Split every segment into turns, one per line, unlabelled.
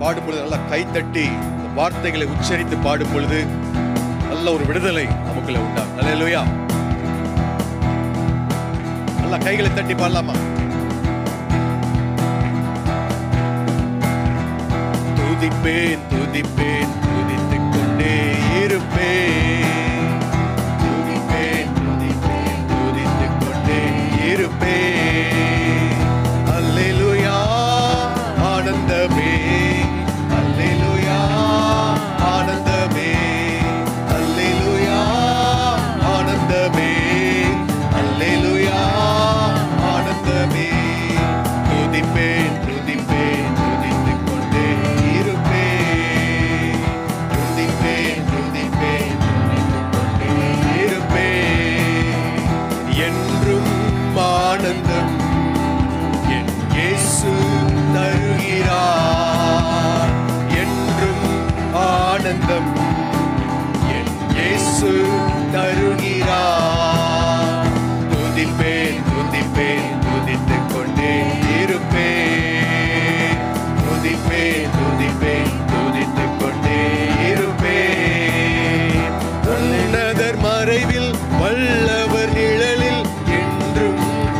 பாடும் பொழுது நல்லா கைத்தட்டி இந்த வார்த்தைகளை உச்சரித்து பாடும் பொழுது நல்ல ஒரு விடுதலை நமக்குள்ள உண்டாகும் அல்லேலூயா நல்லா கைகளை தட்டி பாடலாமா துதிப்பேன் துதிப்பேன் துதித்துக் கொண்டே இருப்பேன் துதிப்பேன் துதிப்பேன் துதித்துக் கொண்டே இருப்பேன் அல்லேலூயா ஆனந்தமே அல்லேலூயா ஆனந்தமே அல்லேலூயா ஆனந்தமே அல்லேலூயா ஆனந்தமே துதிப்பேன் துதிப்பேன் துதித்துக் கொண்டே இருப்பேன் துதிப்பேன் துதிப்பேன் துதித்துக் கொண்டே இருப்பேன் என்றும் ஆனந்தம் என் இயேசு தருகிறார் என்றும் ஆனந்தம் என் இயேசு தருகிறார் துதிப்பேன் துதிப்பேன் துதித்துக் கொண்டே இருப்பேன் துதிப்பேன் துதிப்பேன் துதித்துக் கொண்டே இருப்பேன் உன்னதர் மறைவில் வல்லவர் நிழலில் என்றும்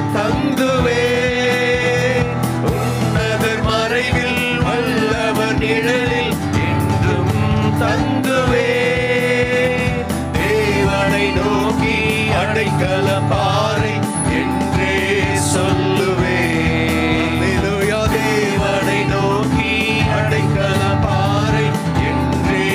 தங்குவேன் உன்னதர் மறைவில் வல்லவர் நிழலில் என்றும் தங்குவேன் தேவனை நோக்கி அடைக்கல பாறை என்றே சொல்லுவேன் அல்லேலூயா, தேவனை நோக்கி அடைக்கல பாறை என்றே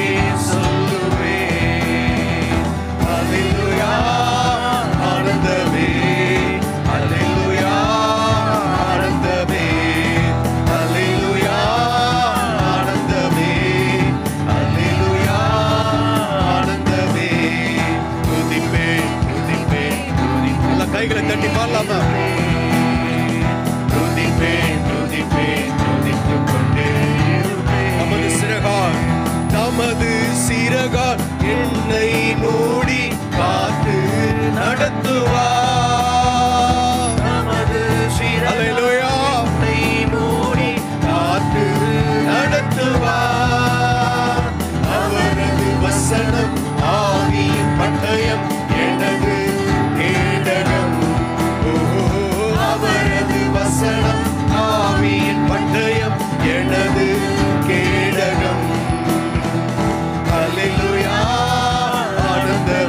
சொல்லுவேன் அல்லேலூயா, ஆனந்தமே அல்லேலூயா, ஆனந்தமே அல்லேலூயா, ஆனந்தமே அல்லேலூயா, ஆனந்தமே துதிப்பேன் துதிப்பேன் துதிப்பேன் எல்லாம் கைகளை தட்டி பாடலாமா துதிப்பேன் துதிப்பேன் துதித்துக் கொண்டே இருப்பேன். நமது சிறகால் நமது சிறகால் என்னை மூடி காத்து நடத்துவார் நமது சிறகால் என்னை மூடி காத்து நடத்துவார் அவரது வசனம் ஆவியின் பட்டயம் எனது கேடகம் ஓ, அவரது வசனம் ஆவியின் பட்டயம் எனது கேடகம் அல்லேலூயா ஆனந்தமே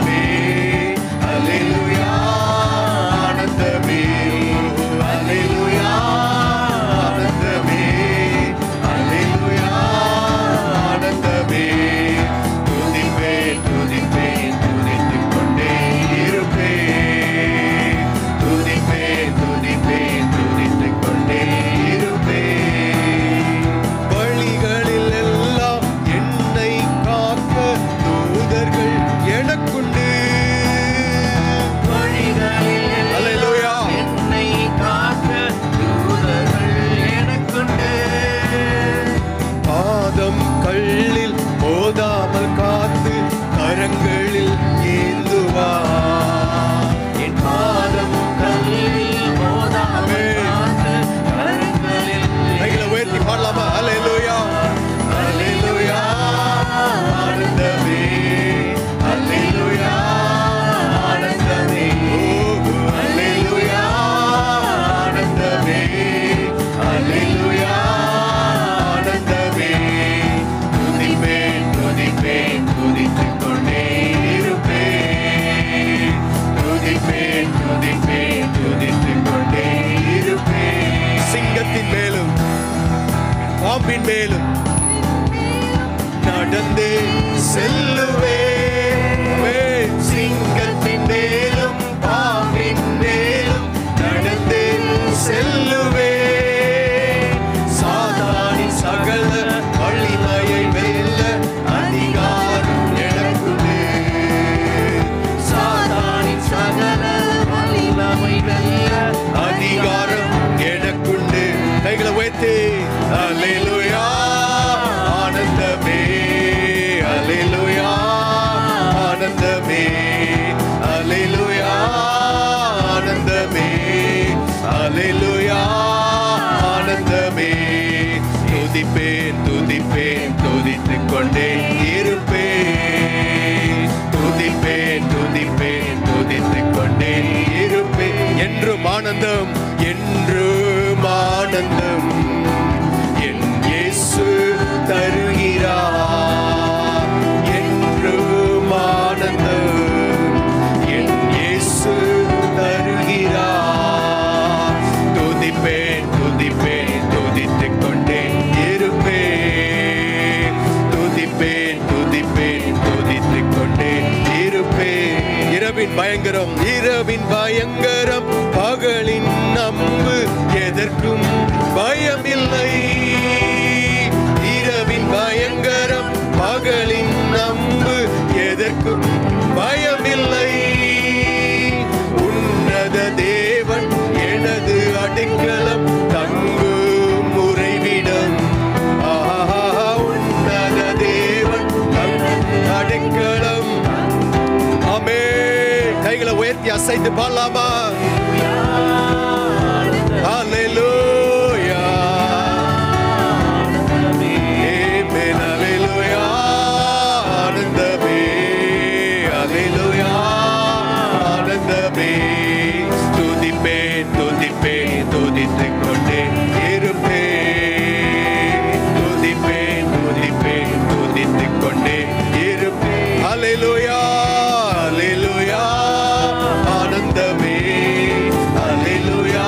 ஆனந்தம் என்றும் ஆனந்தம் என் இயேசு தருகிறார் என்றும் ஆனந்தம் என் இயேசு தருகிறார் துதிப்பேன் துதிப்பேன் துதித்துக் கொண்டே இருப்பேன் துதிப்பேன் துதிப்பேன் துதித்துக் கொண்டே இருப்பேன் இரவின் பயங்கரம் இரவின் பயங்கரம் பகலின் நம்பு எதற்கும் பயமில்லை இரவின் பயங்கரம் பகலின் நம்பு எதற்கும் பயமில்லை உன்னத தேவன் எனது அடைக்கலம் தங்கும் உறைவிடம் ஆஹா, உன்னத தேவன் தங்கும் அடைக்கலம் ஆமே கைகளை உயர்த்தி அசைத்து பாடலாமா Hallelujah. Amen. Hallelujah. ஆனந்தமே. Hallelujah. ஆனந்தமே. துதிப்பேன், துதிப்பேன், துதித்துக் கொண்டே இருப்பேன். துதிப்பேன், துதிப்பேன், துதித்துக் கொண்டே இருப்பேன். Hallelujah. Hallelujah. ஆனந்தமே. Hallelujah.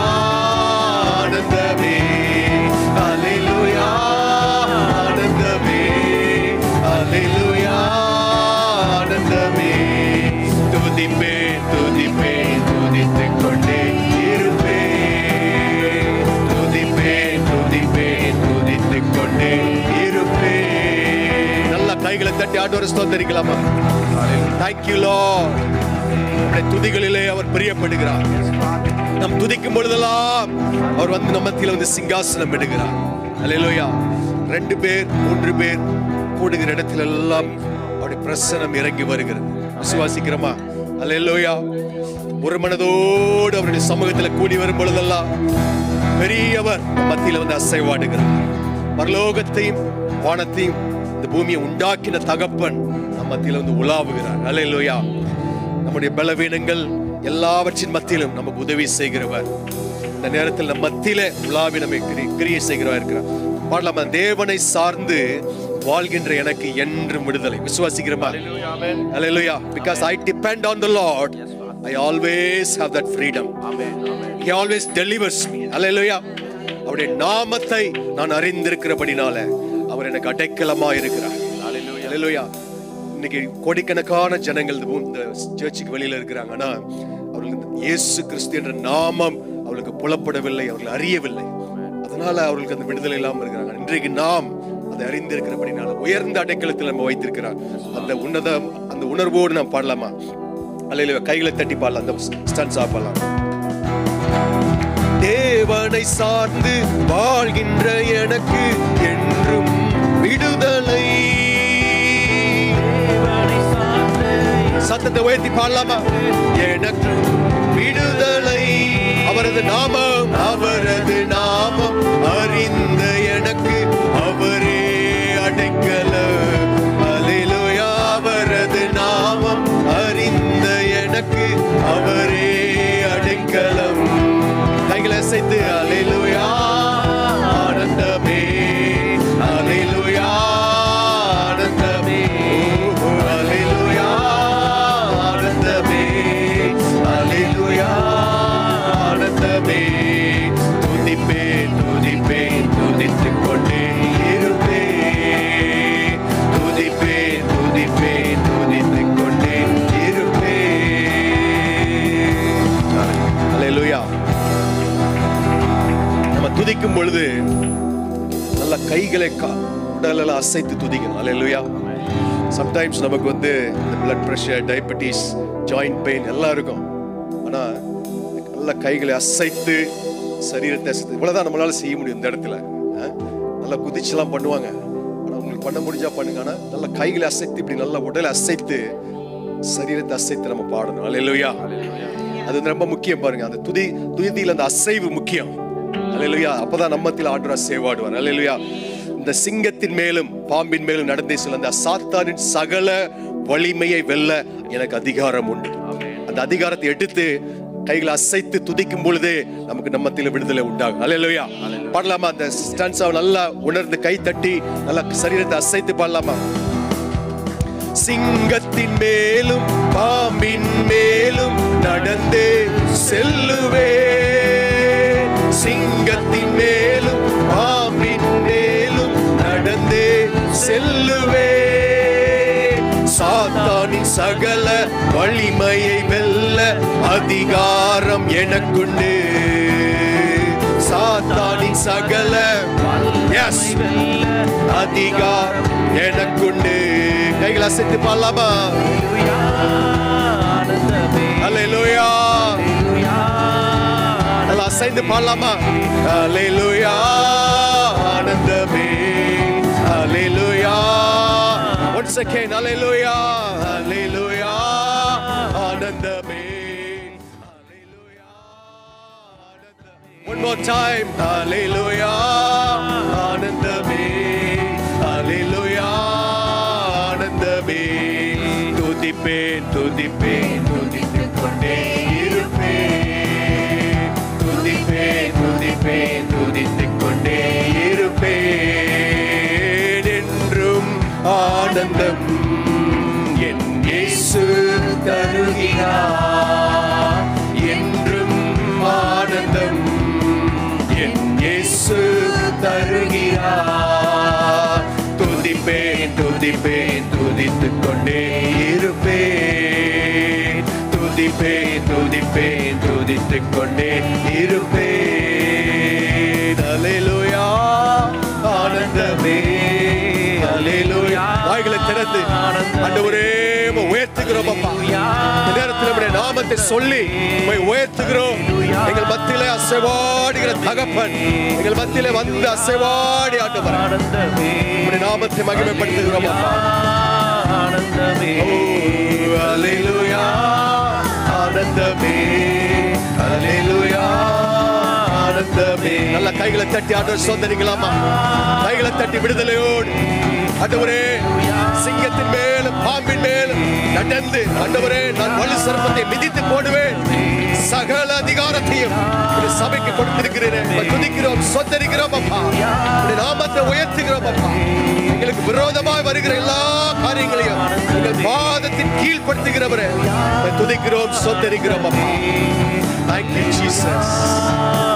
ஆனந்தமே. Hallelujah. ஆனந்தமே. Hallelujah. ஆனந்தமே. துதிப்பேன், துதிப்பேன், துதித்துக் கொண்டே இருப்பேன். துதிப்பேன், துதிப்பேன், துதித்துக் கொண்டே இருப்பேன். நல்ல கைகளை தட்டி ஆண்டவரை ஸ்தோத்தரிக்கலாமா தேங்க்யூ லோ துதிகளிலே அவர் பிரியப்படுகிறார் நாம் துதிக்கும் பொழுதெல்லாம் அவர் வந்து நம்ம மத்தியில வந்து சிங்காசனம் எடுக்கிறார் அல்லேலூயா ரெண்டு பேர் மூன்று பேர் கூடுகிற இடத்துல எல்லாம் அவருடைய பிரசனம் இறங்கி வருகிறது விசுவாசிக்கிறோமா அல்லேலூயா ஒரு மனதோடு அவருடைய சமூகத்தில் கூடி வரும் பொழுதெல்லாம் பெரியவர் நம் மத்தியில வந்து அசைவாடுகிறார் பரலோகத்தையும் வானத்தையும் இந்த பூமியை உண்டாக்கின தகப்பன் நம் மத்தியில வந்து உலாவுகிறார் அல்லேலூயா நம்முடைய பலவீனங்கள் எல்லாவற்றின் மத்தியிலும் நமக்கு உதவி செய்கிறவர் இந்த நேரத்தில் நம் மத்தியில உலாவி நம்மை கிரி- கிரியை செய்கிறவர் இருக்கிறார் பாடலாமா தேவனை சார்ந்து வாழ்கின்ற எனக்கு என்றும் விடுதலை விசுவாசிக்கிறோமா Hallelujah. Because I depend on the Lord, I always have that freedom. He always delivers me. Hallelujah. அவருடைய நாமத்தை நான் அறிந்திருக்கிறபடினால அவர் எனக்கு அடைக்கலமா இருக்கிறார் Hallelujah. இன்னைக்கு கோடிக்கணக்கான ஜனங்கள் இந்த பூ- இந்த சர்ச்சுக்கு வெளியில இருக்கிறாங்க ஆனா அவர்களுக்கு இந்த இயேசு கிறிஸ்து என்ற நாமம் அவர்களுக்கு புலப்படவில்லை அவர்கள் அறியவில்லை அதனால அவர்களுக்கு அந்த விடுதலை இல்லாம இருக்கிறாங்க இன்றைக்கு நாம் அதை அறிந்திருக்கிறபடினால உயர்ந்த அடைக்கலத்தில் நம்ம வைத்திருக்கிறார் அந்த உன்னத அந்த உணர்வோடு நாம் பாடலாமா அல்ல கைகளை தட்டி பாடலாம் அந்த ஸ்டன்ஸா பாடலாம் தேவனை சார்ந்து வாழ்கின்ற எனக்கு என்றும் விடுதலை சத்தத்தை உயர்த்தி பாடலாமா எனக்கு விடுதலை அவரது நாமம் அவரது நாமம் அறிந்த எனக்கு அவரே அடைக்கல அலிலுயா அவரது நாமம் அறிந்த எனக்கு அவரே அடைக்கலம் கைகளை அசைத்து அலிலுயா ஆனந்தமே அலிலுயா ஆனந்தமே ஓ, அல்லேலூயா, ஆனந்தமே அல்லேலூயா, ஆனந்தமே துதிப்பேன் துதிப்பேன் துதித்துக் கொண்டே இருப்பேன் துதிப்பேன் துதிப்பேன் துதித்துக் கொண்டே இருப்பேன் அல்லேலூயா நம்ம துதிக்கும் பொழுது நல்ல கைகளை கா- உடலெல்லாம் அசைத்து துதிக்கணும் அல்லேலூயா சம்டைம்ஸ் நமக்கு வந்து இந்த blood pressure diabetes joint pain எல்லாம் இருக்கும் ஆனா நல்ல கைகளை அசைத்து சரீரத்தை அசைத்து இவ்வளவுதான் நம்மளால செய்ய முடியும் இந்த இடத்துல ஆ? நல்லா குதிச்செல்லாம் பண்ணுவாங்க ஆனா உங்களுக்கு பண்ண முடிஞ்சா பண்ணுங்க ஆனா நல்ல கைகளை அசைத்து இப்படி நல்ல உடலை அசைத்து சரீரத்தை அசைத்து நம்ம பாடணும் அல்லேலூயா அது வந்து ரொம்ப முக்கியம் பாருங்க அந்த துதி துதியில அந்த அசைவு முக்கியம் அல்லேலூயா அப்பதான் நம்மத்தில் ஆண்டவர் அசைவாடுவார் அல்லேலூயா இந்த சிங்கத்தின் மேலும் பாம்பின் மேலும் நடந்தே சில அந்த சாத்தானின் சகல வலிமையை வெல்ல எனக்கு அதிகாரம் உண்டு அந்த அதிகாரத்தை எடுத்து கைகளை அசைத்து துதிக்கும் பொழுதே நமக்கு நம்மத்தில விடுதலை உண்டாகும் அல்லேலூயா பாடலாமா அந்த ஸ்டன்ஸாவை நல்லா உணர்ந்து கை தட்டி நல்லா சரீரத்தை அசைத்து பாடலாமா சிங்கத்தின் மேலும் பாம்பின் மேலும் நடந்தே செல்லுவே சிங்கத்தின் மேலும் பாம்பின் மேலும் நடந்தே செல்லுவே சாத்தானின் சகல வலிமையை வெல்ல அதிகாரம் எனக்குண்டு சாத்தானின் சகல எஸ் அதிகாரம் எனக்குண்டு கைகளை அசைத்து பாடலாமா அல்லேலூயா நல்லா அசைந்து பாடலாமா அல்லேலூயா ஆனந்தமே அல்லேலூயா once again அல்லேலூயா அல்லேலூயா ஆனந்தமே அல்லேலூயா ஆனந்தமே one more time அல்லேலூயா ஆனந்தமே அல்லேலூயா ஆனந்தமே துதிப்பேன் துதிப்பேன் துதித்துக் கொண்டே இருப்பேன் துதிப்பேன் துதிப்பேன் துதித்துக் கொண்டே இருப்பேன் என்றும் ஆனந்தம் என் இயேசு தருகிறார் என்றும் ஆனந்தம் என் இயேசு தருகிறார் துதிப்பேன் துதிப்பேன் துதித்துக் கொண்டே இருப்பேன் துதிப்பேன் துதிப்பேன் துதித்துக் கொண்டே இருப்பேன் அல்லேலூயா ஆனந்தமே அல்லேலூயா வாய்களை திறந்து ஆண்டவரே உம்மை உயர்த்துகிறோம் அப்பா இந்த நேரத்தில் நம்முடைய நாமத்தை சொல்லி உம்மை உயர்த்துகிறோம் எங்கள் மத்தியிலே அசைவாடுகிற தகப்பன் எங்கள் மத்தியிலே வந்து அசைவாடி ஆண்டவர் உம்முடைய நாமத்தை மகிமைப்படுத்துகிறோம் அப்பா ஓ, அல்லேலூயா ஆனந்தமே அல்லேலூயா ஆனந்தமே நல்ல கைகளை தட்டி ஆண்டவர் சொந்தரிங்களாமா கைகளை தட்டி விடுதலையோடு ஆண்டவரே சிங்கத்தின் மேலும் பாம்பின் மேலும் நடந்து ஆண்டவரே நான் வலு சர்ப்பத்தை மிதித்து போடுவேன் சகல அதிகாரத்தையும் இந்த சபைக்கு கொடுத்திருக்கிறேன் உம்மை துதிக்கிறோம் சொந்தரிக்கிறோம் அப்பா உம்முடைய நாமத்தை உயர்த்துகிறோம் அப்பா எங்களுக்கு விரோதமாய் வருகிற எல்லா காரியங்களையும் எங்கள் பாதத்தின் கீழ்ப்படுத்துகிறவரே உம்மை துதிக்கிறோம் சொந்தரிக்கிறோம் அப்பா Thank you, Jesus.